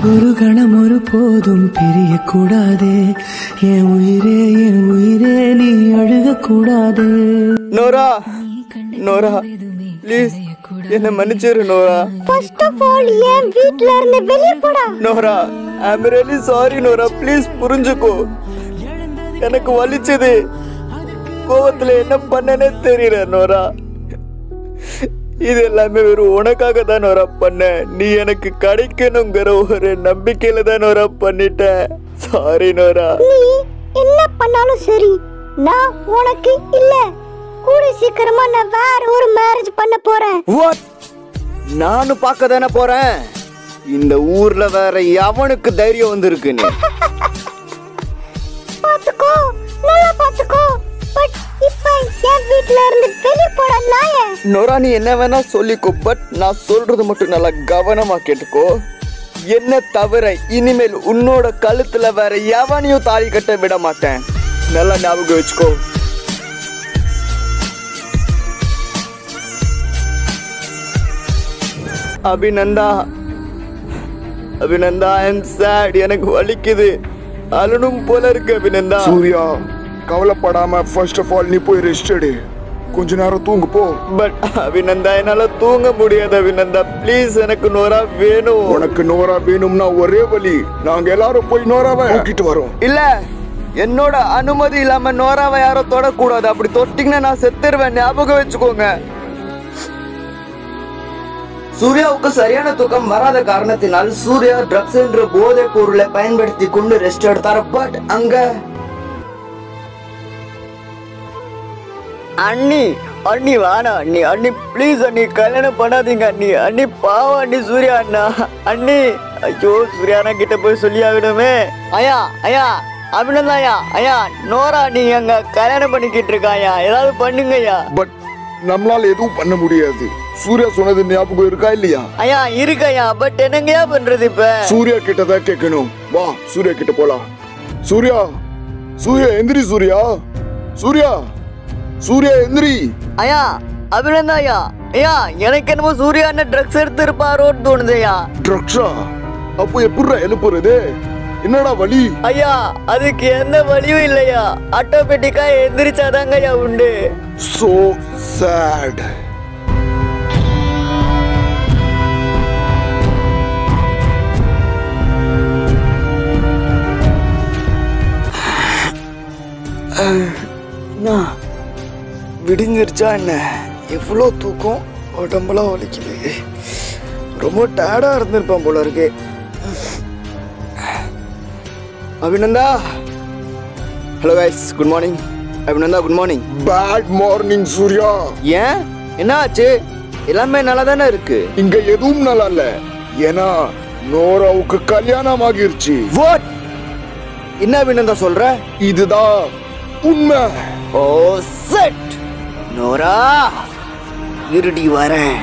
ஒரு கணம் ஒரு போதும் பிரிய கூடாதே என் உயிரே என் உயிரே நீ அழுக கூடாதே நோரா நோரா ப்ளீஸ் என்ன மன்னிச்சிரு நோரா ஃபர்ஸ்ட் ஆஃப் ஆல் என் வீட்ல இருந்து வெளிய போடா Nora I'm really sorry Nora please புரிஞ்சுக்கோ எனக்கு வலிச்சது கோவத்துல என்ன பண்ணனே தெரியல நோரா இது எல்லாமே வெறும் உனக்காக தான் நோரா பண்ணேன் நீ எனக்கு கிடைக்கணுங்கிற ஒரு நம்பிக்கையில தான் நோரா பண்ணிட்டேன் சாரி நோரா நீ என்ன பண்ணாலும் சரி நான் உனக்கு இல்ல கூடி சீக்கிரமா நான் வேற ஒரு மேரேஜ் பண்ண போறேன் வாட் நானும் பார்க்க தானே போறேன் இந்த ஊர்ல வேற எவனுக்கு தைரியம் வந்திருக்கு நீ பாத்துக்கோ நல்லா பாத்துக்கோ பட் இப்ப என் வீட்ல இருந்து வெளிய போடா நாயே நொரா நீ என்ன வேணா சொல்லிக்கோ பட் நான் சொல்றது மட்டும் நல்லா கவனமா கேட்டுக்கோ என்ன தவிர இனிமேல் உன்னோட கழுத்துல வேற எவனையும் தாலி கட்ட விட மாட்டேன் நல்லா ஞாபகம் வச்சுக்கோ Abhinanda Abhinanda I am sad எனக்கு வலிக்குது அழனும் போல இருக்கு அபிநந்தா சூர்யா கவலைப்படாம ஃபர்ஸ்ட் ஆஃப் ஆல் நீ போய் ரெஸ்ட் எடு கொஞ்ச நேரம் தூங்கு போ பட் அபிநந்தா என்னால தூங்க முடியாது அபிநந்தா ப்ளீஸ் எனக்கு நோரா வேணும் உனக்கு நோரா வேணும்னா ஒரே வழி நாங்க எல்லாரும் போய் நோராவை தூக்கிட்டு வரோம் இல்ல என்னோட அனுமதி இல்லாம நோராவை யாரும் தொடக்கூடாது அப்படி தொட்டிங்கன்னா நான் செத்துருவேன் ஞாபகம் வச்சுக்கோங்க சூர்யாவுக்கு சரியான தூக்கம் வராத காரணத்தினால் சூர்யா ட்ரக்ஸ் என்ற போதைப் பொருளை பயன்படுத்தி கொண்டு ரெஸ்ட் எடுத்தார் பட் அங்க அண்ணி அண்ணி வேணாம் அண்ணி அண்ணி ப்ளீஸ் அண்ணி கல்யாணம் பண்ணாதீங்க அண்ணி அண்ணி பாவம் அண்ணி சூர்யா அண்ணா அண்ணி ஐயோ சூர்யா அண்ணா கிட்ட போய் சொல்லி ஆகணுமே ஐயா ஐயா அபிநந்தா ஐயா ஐயா நோரா நீ அங்க கல்யாணம் பண்ணிக்கிட்டு இருக்காயா ஏதாவது பண்ணுங்க ஐயா பட் நம்மளால எதுவும் பண்ண முடியாது சூர்யா சொன்னது ஞாபகம் இருக்கா இல்லையா ஐயா இருக்கையா பட் என்னங்கயா பண்றது இப்ப சூர்யா கிட்ட தான் கேட்கணும் வா சூர்யா கிட்ட போலாம் சூர்யா சூர்யா எந்திரி சூர்யா சூர்யா சூர்யா எந்திரி ஐயா அபிநந்தா ஐயா ஐயா எனக்கு என்னமோ சூர்யா அண்ணன் ட்ரக்ஸ் எடுத்து இருப்பாரோன்னு தோணுது ஐயா ட்ரக்ஸா அப்போ எப்படிடா எழுப்புறது என்னடா வழி ஐயா அதுக்கு எந்த வழியும் இல்லையா ஆட்டோமேட்டிக்கா எந்திரிச்சாதாங்க ஐயா உண்டு சோ சேட் அண்ணா, விடிஞ்சிருச்சா என்ன எவ்வளோ தூக்கம் உடம்புலாம் வலிக்குது ரொம்ப டயர்டாக இருந்திருப்பேன் போல இருக்கு Abhinanda hello guys good morning Abhinanda good morning bad morning Surya ஏன் என்ன ஆச்சு எல்லாமே நல்லா தானே இருக்கு இங்க எதுவும் நல்லா இல்ல ஏன்னா நோராவுக்கு கல்யாணம் ஆகிருச்சு வாட் என்ன அபிநந்தா சொல்ற இதுதான் உண்மை ஓ செட் நோரா இருடி வரேன்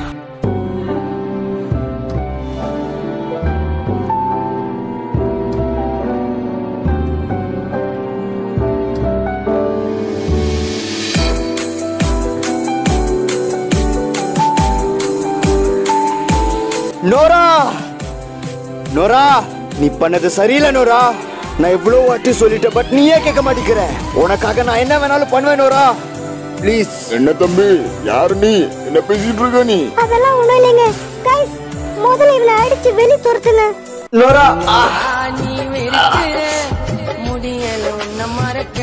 நோரா நோரா நீ பண்ணது சரியில்லை நோரா நான் எவ்வளவு வாட்டி சொல்லிட்டேன் பட் நீயே கேட்க மாட்டேங்கிற உனக்காக நான் என்ன வேணாலும் பண்ணுவேன் நோரா ப்ளீஸ் என்ன தம்பி யாரு நீ என்ன பேசிட்டு இருக்க நீ அதெல்லாம் ஒண்ணும் இல்லைங்க கைஸ் முதல்ல இவனை அடிச்சு வெளிய துரத்துங்க நோரா ஆ, நீ வெறுக்கிற முடியல உன்ன மறக்க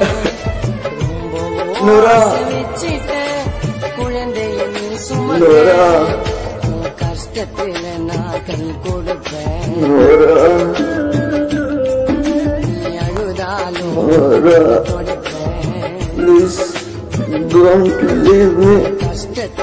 நோரா வச்சிட்ட குழந்தைய நீ சும நோரா கஷ்டத்துல நான் கை கொடுப்பேன் நோரா நீ அழுதாலும் நோரா கொடுப்பேன் ப்ளீஸ் டோன்ட் லீவ் மீ கஷ்டத்தை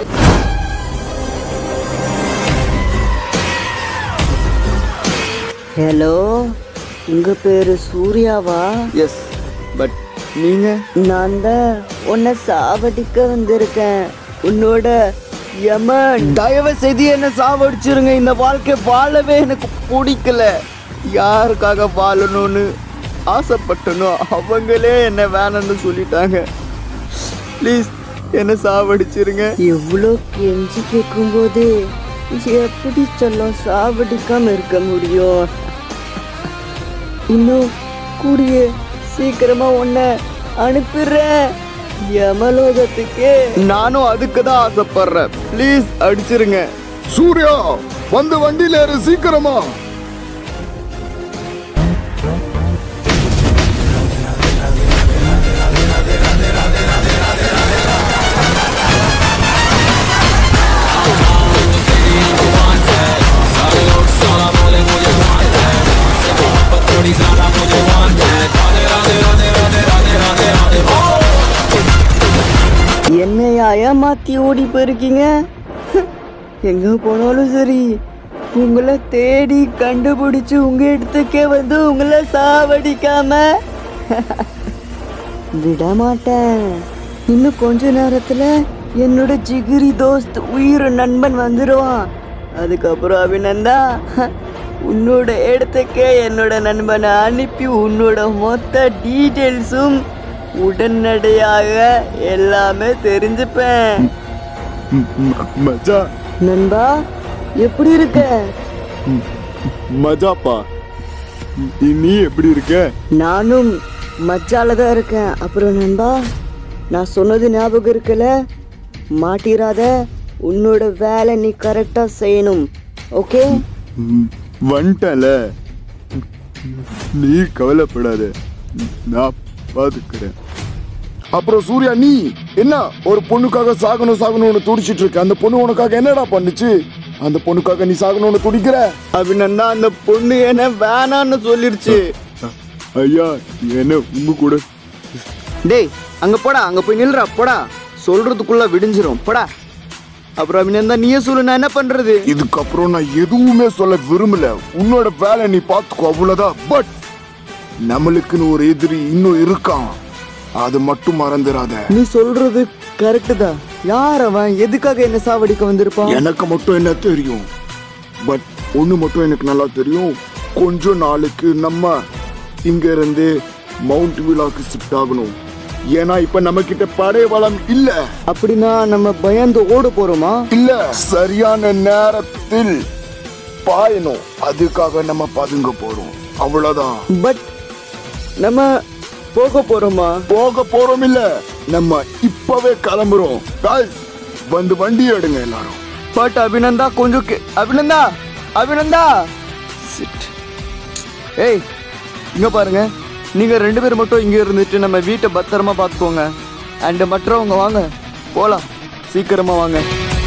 ஹலோ உங்க பேரு சூர்யாவா எஸ் பட் நீங்க நான் தான் உன்னை சாவடிக்க வந்திருக்கேன் உன்னோட யமன் தயவு செய்து என்ன சாவடிச்சிருங்க இந்த வாழ்க்கை வாழவே எனக்கு பிடிக்கல யாருக்காக வாழணும்னு ஆசைப்பட்டனோ அவங்களே என்ன வேணாம்னு சொல்லிட்டாங்க ப்ளீஸ் என்ன சாவடிச்சிருங்க எவ்வளோ கெஞ்சி கேட்கும்போது எப்படி செல்லம் சாவடிக்காம இருக்க முடியும் இன்னும் கூடிய சீக்கிரமா உன்னை அனுப்பிடுறேன் யமலோகத்துக்கு நானும் அதுக்கு தான் ஆசைப்படுறேன் ப்ளீஸ் அடிச்சிருங்க சூர்யா வந்து வண்டியில ஏறு சீக்கிரமா என்னையா ஏமாத்தி ஓடி போயிருக்கீங்க எங்க போனாலும் சரி உங்களை தேடி கண்டுபிடிச்சு உங்க இடத்துக்கே வந்து உங்களை சாவடிக்காம விட மாட்டேன் இன்னும் கொஞ்ச நேரத்துல என்னோட ஜிகிரி தோஸ்த் உயிர் நண்பன் வந்துடுவான் அதுக்கப்புறம் அபிநந்தா உன்னோட இடத்துக்கே என்னோட நண்பனை அனுப்பி உன்னோட மொத்த டீட்டெயில்ஸும் உடனடியாக எல்லாமே தெரிஞ்சுப்பேன் ம், ம- மஜா நண்பா எப்படி இருக்க மஜாப்பா நீ- நீ எப்படி இருக்க நானும் மச்சால தான் இருக்கேன் அப்புறம் நண்பா நான் சொன்னது ஞாபகம் இருக்குல்ல மாட்டிராத உன்னோட வேலை நீ கரெக்டா செய்யணும் ஓகே ம், வந்துட்டல நீ கவலைப்படாத நான் பாத்துக்கிறேன் அப்புறம் சூர்யா நீ என்ன ஒரு பொண்ணுக்காக சாகணும் சாகணும்னு துடிச்சிட்டு இருக்க அந்த பொண்ணு உனக்காக என்னடா பண்ணுச்சு அந்த பொண்ணுக்காக நீ சாகணும்னு துடிக்கிற அபிநந்தா அந்த பொண்ணு என்ன வேணான்னு சொல்லிருச்சு ஐயா என்ன உங்க கூட டேய் அங்க போடா அங்க போய் நில்றா போடா சொல்றதுக்குள்ள விடிஞ்சிரும் போடா அப்புறம் அபிநந்தா நீயே சொல்லு நான் என்ன பண்றது இதுக்கப்புறம் நான் எதுவுமே சொல்ல விரும்பல உன்னோட வேலை நீ பாத்துக்கோ அவ்வளவுதான் பட் நம்மளுக்குன்னு ஒரு எதிரி இன்னும் இருக்கான் அது மட்டும் மறந்துடாத நீ சொல்றது கரெக்டு தான் யார் அவன் எதுக்காக என்ன சாவடிக்க வந்திருப்பான் எனக்கு மட்டும் என்ன தெரியும் பட் ஒண்ணு மட்டும் எனக்கு நல்லா தெரியும் கொஞ்ச நாளுக்கு நம்ம இங்க இருந்து மவுண்ட் விழாக்கு ஷிஃப்ட் ஆகணும் ஏன்னா இப்ப நம்ம கிட்ட படை வளம் இல்ல அப்படின்னா நம்ம பயந்து ஓட போறோமா இல்ல சரியான நேரத்தில் பாயணும் அதுக்காக நம்ம பதுங்க போறோம் அவ்வளவுதான் பட் நம்ம போக போறோமா போக போறோம் இல்ல நம்ம இப்பவே கிளம்புறோம் Guys, வந்து வண்டி எடுங்க எல்லாரும் பட் அபிநந்தா கொஞ்சம் கே- அபிநந்தா அபிநந்தா Shit. ஏய் இங்க பாருங்க நீங்க ரெண்டு பேரும் மட்டும் இங்க இருந்துட்டு நம்ம வீட்டை பத்திரமா பார்த்துக்கோங்க அண்ட் மற்றவங்க வாங்க போலாம் சீக்கிரமா வாங்க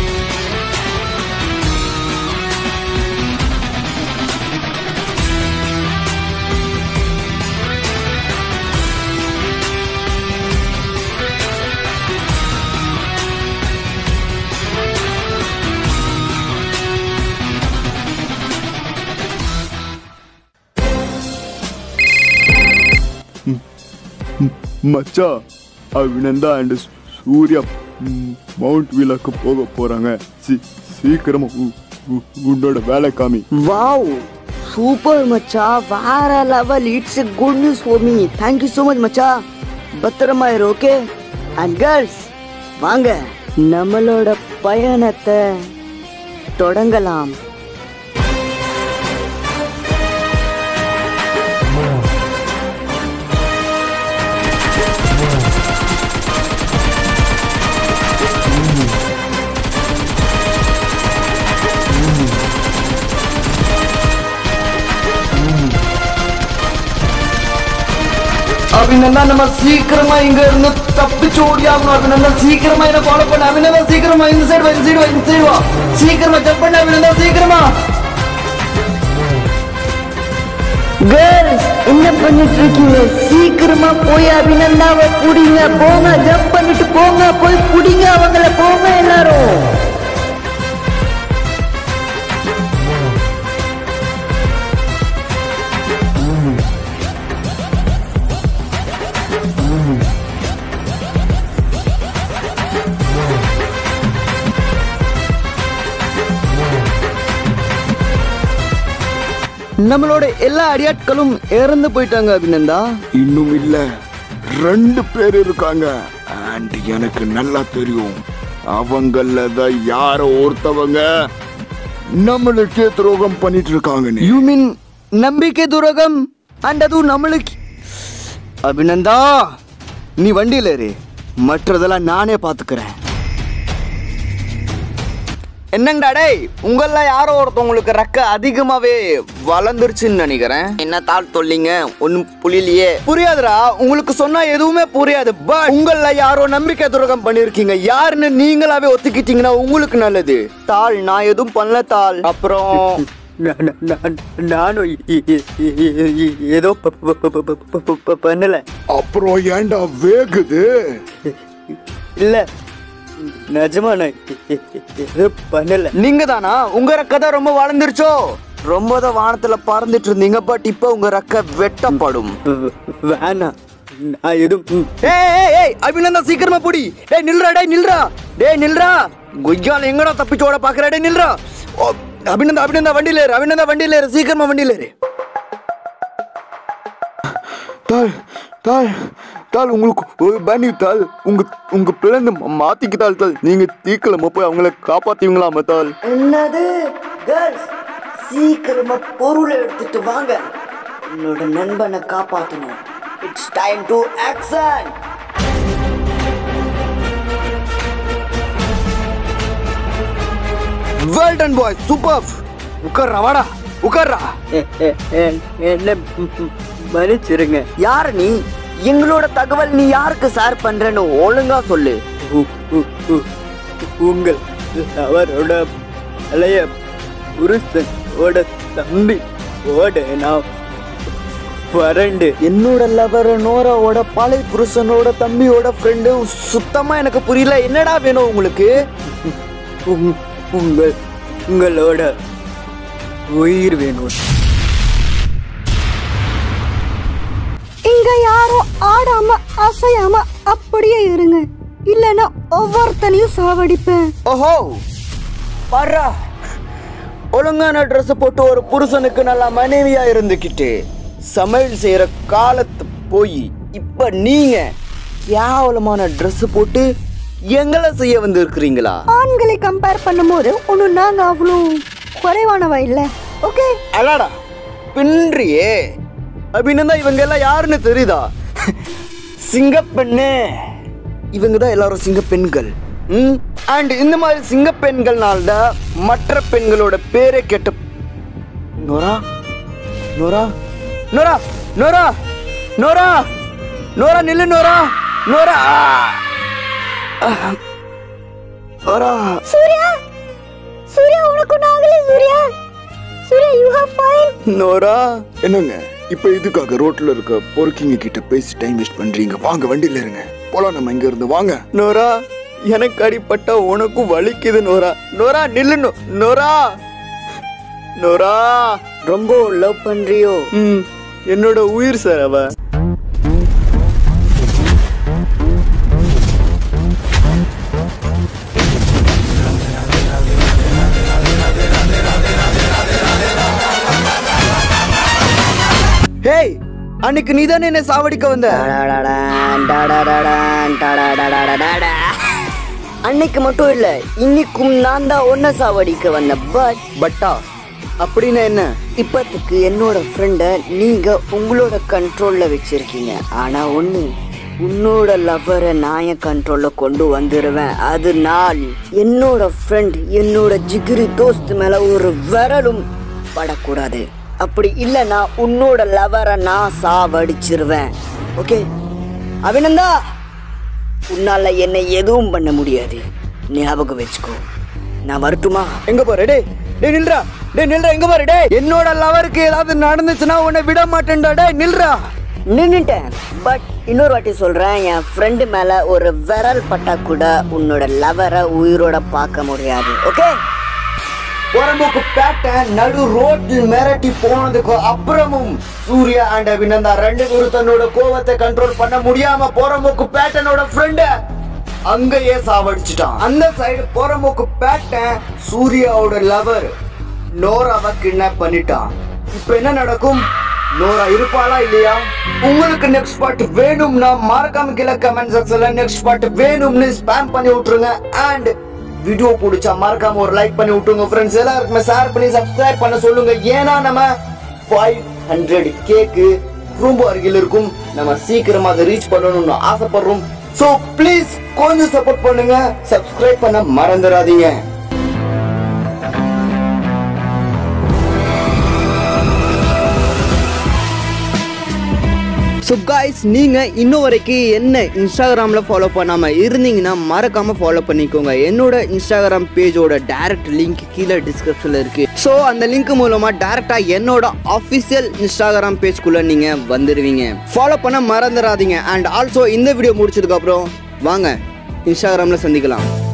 மச்சா அபிநந்தா அண்ட் சூர்யா ம், மவுண்ட் விழாக்கு போக போறாங்க சீ- சீக்கிரமா உ- உ- உன்னோட வேலை காமி வாவ் சூப்பர் மச்சா வேற level it's good news for me thank you so much மச்சா பத்திரமா இரு ஓகே அண்ட் கேர்ள்ஸ் வாங்க நம்மளோட பயணத்தை தொடங்கலாம் அபிநந்தா நம்ம சீக்கிரமா இங்க இருந்து தப்பிச்சு ஓடியாகணும் அபிநந்தா சீக்கிரமா என்ன ஃபாலோ பண்ண அபிநந்தா சீக்கிரமா இந்த சைடு வா இந்த சைடு வா இந்த சைடு வா சீக்கிரமா ஜம்ப் பண்ண அபிநந்தா சீக்கிரமா கேர்ள்ஸ் என்ன பண்ணிட்டு இருக்கீங்க சீக்கிரமா போய் அபிநந்தாவை புடிங்க போங்க ஜம்ப் பண்ணிட்டு போங்க போய் புடிங்க அவங்கள போங்க எல்லாரும் நம்மளோட எல்லா அடியாட்களும் இறந்து போயிட்டாங்க அபிநந்தா இன்னும் இல்ல ரெண்டு பேர் இருக்காங்க அண்ட் எனக்கு நல்லா தெரியும் அவங்கள தான் யார ஒருத்தவங்க நம்மளுக்கே துரோகம் பண்ணிட்டு இருக்காங்கன்னு யூ மீன் நம்பிக்கை துரோகம் அண்ட் அதுவும் நம்மளுக்கு அபிநந்தா நீ வண்டியில இரு மற்றதெல்லாம் நானே பாத்துக்கிறேன் என்னங்கடா டேய் உங்கள யாரோ ஒருத்தவங்களுக்கு ரெக்க அதிகமாவே வளர்ந்துருச்சுன்னு நினைக்கிறேன் என்ன தாள் தொல்லிங்க ஒன்னும் புரியலையே புரியாதுடா உங்களுக்கு சொன்னா எதுவுமே புரியாது பட் உங்கள யாரோ நம்பிக்கை துரோகம் பண்ணிருக்கீங்க யாருன்னு நீங்களாவே ஒத்துக்கிட்டீங்கன்னா உங்களுக்கு நல்லது தாள் நான் எதுவும் பண்ணல தாள் அப்புறம் நானும் ஏதோ பண்ணல அப்புறம் ஏன்டா வேகுது இல்ல நிஜமா நான் எதுவும் பண்ணல நீங்க தானா உங்க ரெக்க தான் ரொம்ப வளர்ந்துருச்சோ ரொம்ப தான் வானத்துல பறந்துட்டு இருந்தீங்க பட் இப்ப உங்க ரெக்க வெட்டப்படும் வேணாம் நான் எதுவும் ஏய் ஏய் ஏய் அபிநந்தா சீக்கிரமா புடி டேய் நில்றா டேய் நில்றா டேய் நில்றா கொய்யால எங்கடா தப்பிச்சு ஓட பாக்குற டேய் நில்றா ஓ, அபிநந்தா அபிநந்தா வண்டியில ஏறு அபிநந்தா வண்டியில ஏறு சீக்கிரமா வண்டியில ஏறு தாள் தாள் தாள் உங்களுக்கு ஒரு பேனி தாள் உங்க உங்க பிள்ளைங்க மாத்திக்கு தாள் தாள் நீங்க தீக்கிழமை போய் அவங்கள காப்பாத்தீங்களாம தாள் என்னது கேர்ள்ஸ் சீக்கிரமா பொருளை எடுத்துட்டு வாங்க என்னோட நண்பனை காப்பாத்தணும் it's time to action well done boy super உட்கார்றா வாடா உட்கார்றா என்ன மன்னிச்சிருங்க யார் நீ எங்களோட தகவல் நீ யாருக்கு ஷேர் பண்றேன்னு ஒழுங்கா சொல்லு உ- உ- உ- உங்கள் அவரோட பழைய புருஷனோட தம்பி ஓட நான் வறண்டு என்னோட லவர் நோராவோட பழைய புருஷனோட தம்பியோட ஃப்ரெண்டு சுத்தமா எனக்கு புரியல என்னடா வேணும் உங்களுக்கு உங்- உங்கள் உங்களோட உயிர் வேணும் இங்க யாரும் ஆடாம அசையாம அப்படியே இருங்க இல்லைன்னா ஒவ்வொருத்தனையும் சாவடிப்பேன் ஓஹோ பாரா ஒழுங்கான ட்ரெஸ் போட்டு ஒரு புருஷனுக்கு நல்லா மனைவியா இருந்துக்கிட்டு சமையல் செய்யற காலத்து போய் இப்ப நீங்க கேவலமான Dress போட்டு எங்களை செய்ய வந்து இருக்கிறீங்களா ஆண்களை கம்பேர் பண்ணும்போது ஒன்றும் நாங்க அவ்வளோ குறைவானவ இல்லை ஓகே அடாடா பின்றியே அப்படின்னு இவங்க எல்லாம் யாருன்னு தெரியுதா சிங்கப்பெண்ணு இவங்க தான் எல்லாரும் சிங்கப்பெண்கள் ம் அண்ட் இந்த மாதிரி சிங்கப்பெண்கள்னால தான் மற்ற பெண்களோட பேரே கெட்ட Nora Nora Nora Nora Nora Nora நில்லு Nora Nora Nora Surya Surya உனக்கு ஒன்றும் ஆகல Surya Surya you have fine Nora என்னங்க இப்ப இதுக்காக ரோட்ல இருக்க பொறுக்கிங்க கிட்ட பேசி டைம் வேஸ்ட் பண்றீங்க வாங்க வண்டியில இருங்க போலாம் நம்ம இங்க இருந்து வாங்க நோரா எனக்கு அடிப்பட்டா உனக்கும் வலிக்குது நோரா நோரா நில்லு நோ- நோரா நோரா ரொம்ப லவ் பண்றியோ ம் என்னோட உயிர் சார் அவ ஹேய் அன்னைக்கு நீ தானே என்ன சாவடிக்க வந்த அன்னைக்கு மட்டும் இல்ல இன்னைக்கும் நான் தான் ஒன்ன சாவடிக்க வந்தேன் பட் பட்டா அப்படின்னு என்ன இப்பத்துக்கு என்னோட ஃப்ரெண்ட நீங்க உங்களோட கண்ட்ரோல்ல வச்சிருக்கீங்க ஆனா ஒண்ணு உன்னோட லவ்வரை நான் என் கண்ட்ரோல்ல கொண்டு வந்துருவேன் அது நாள் என்னோட ஃப்ரெண்ட் என்னோட ஜிகிரி தோஸ்த் மேல ஒரு விரலும் படக்கூடாது அப்படி இல்லைன்னா உன்னோட லவரை நான் சாவடிச்சிருவேன் ஓகே அபிநந்தா உன்னால என்னை எதுவும் பண்ண முடியாது ஞாபகம் வச்சுக்கோ நான் வரட்டுமா எங்க போற டேய் டேய் நில்றா டேய் நில்றா எங்க போற டேய் என்னோட லவருக்கு ஏதாவது நடந்துச்சுன்னா உன்னை விட மாட்டேன்டா டேய் நில்றா நின்னுட்டேன் பட் இன்னொரு வாட்டி சொல்றேன் என் ஃப்ரெண்டு மேல ஒரு விரல் பட்டா கூட உன்னோட லவரை உயிரோட பார்க்க முடியாது ஓகே உடம்புக்கு பேட்டை நடு ரோட்டில் மிரட்டி போனதுக்கு அப்புறமும் சூர்யா அண்ட் அபிநந்தா ரெண்டு பேரும் தன்னோட கோவத்தை கண்ட்ரோல் பண்ண முடியாம போறம்போக்கு பேட்டனோட ஃப்ரெண்ட அங்கேயே சாவடிச்சிட்டான் அந்த சைடு போறம்போக்கு பேட்டன் சூர்யாவோட லவர் நோராவை கிட்னாப் பண்ணிட்டான் இப்போ என்ன நடக்கும் நோரா இருப்பாளா இல்லையா உங்களுக்கு நெக்ஸ்ட் பார்ட் வேணும்னா மறக்காம கீழே கமெண்ட் செக்ஷன்ல நெக்ஸ்ட் பார்ட் வேணும்னு ஸ்பேம் பண்ணி விட்டுருங்க அண்ட் வீடியோ பிடிச்சா மறக்காம ஒரு லைக் பண்ணி விட்டுங்க ஃப்ரெண்ட்ஸ் எல்லாருக்குமே ஷேர் பண்ணி சப்ஸ்கிரைப் பண்ண சொல்லுங்க ஏன்னா நம்ம ஃபைவ் ஹண்ட்ரட் கேக்கு ரொம்ப அருகில் இருக்கும் நம்ம சீக்கிரமா அதை ரீச் பண்ணணும்னு ஆசைப்படுறோம் ஸோ ப்ளீஸ் கொஞ்சம் சப்போர்ட் பண்ணுங்க சப்ஸ்கிரைப் பண்ண மறந்துடாதீங்க ஸோ காய்ஸ் நீங்கள் இன்னும் வரைக்கும் என்ன இன்ஸ்டாகிராமில் ஃபாலோ பண்ணாமல் இருந்தீங்கன்னா மறக்காமல் ஃபாலோ பண்ணிக்கோங்க என்னோட இன்ஸ்டாகிராம் பேஜோட டைரக்ட் லிங்க் கீழே டிஸ்கிரிப்ஷனில் இருக்குது ஸோ அந்த லிங்க் மூலமாக டேரெக்டாக என்னோட அஃபிஷியல் இன்ஸ்டாகிராம் பேஜ்குள்ளே நீங்கள் வந்துடுவீங்க ஃபாலோ பண்ண மறந்துடாதீங்க அண்ட் ஆல்சோ இந்த வீடியோ முடிச்சதுக்கப்புறம் வாங்க இன்ஸ்டாகிராமில் சந்திக்கலாம்